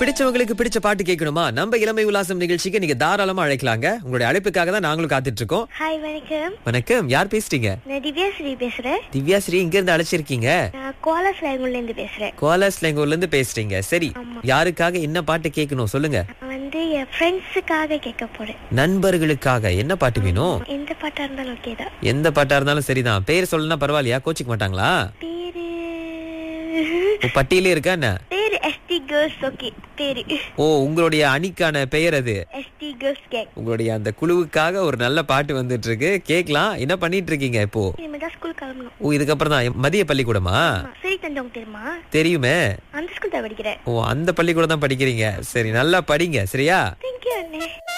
பிடிச்சவங்களுக்கு பிடிச்ச பாட்டு கேட்கணுமா நம்ம இளமை உல்லாசம் நிகழ்ச்சிக்கு நீங்க தாராளமா அழைக்கலாங்க உங்களுடைய அழைப்புக்காக தான் நாங்களும் காத்துட்டு இருக்கோம் ஹாய் வணக்கம் வணக்கம் யார் பேசுறீங்க நான் திவ்யா ஸ்ரீ பேசுறேன் திவ்யா ஸ்ரீ இங்க இருந்து அழைச்சிருக்கீங்க நான் கோலா ஸ்லாங்குல இருந்து பேசுறேன் கோலாஸ்லேங்கூர்ல இருந்து பேசுறீங்க சரி ஆமா. யாருக்காக என்ன பாட்டு கேட்கணும் சொல்லுங்க நான் வந்து என் ஃப்ரெண்ட்ஸுக்காக கேட்க போறேன் நண்பர்களுக்காக என்ன பாட்டு வேணும் எந்த பாட்டா இருந்தாலும் ஓகே தான் எந்த பாட்டா இருந்தாலும் சரிதான் பேர் சொல்லணும்னா பரவாயில்லையா கோச்சிக்க மாட்டாங்களா பேரு ஓ, பட்டியலே இருக்கா என்ன பேரு எஸ்டி கேர்ள்ஸ் ஓகே பேரு ஓ உங்களுடைய அணிக்கான பெயர் அது எஸ்டி கேர்ள்ஸ் கேங் உங்களுடைய அந்த குழுவுக்காக ஒரு நல்ல பாட்டு வந்துட்டு இருக்கு கேட்கலாம் என்ன பண்ணிட்டு இருக்கீங்க இப்போ இனிமேல் தான் ஸ்கூல் கிளம்பணும் ஓ இதுக்கப்புறம் தான் மதிய பள்ளிக்கூடமா ஆமா, சரி தந்தவங்க தெரியுமா தெரியுமே அந்த ஸ்கூல் தான் படிக்கிறேன் ஓ அந்த பள்ளிக்கூடம் தான் படிக்கிறீங்க சரி நல்லா படிங்க சரியா தேங்க்யூ அண்ணே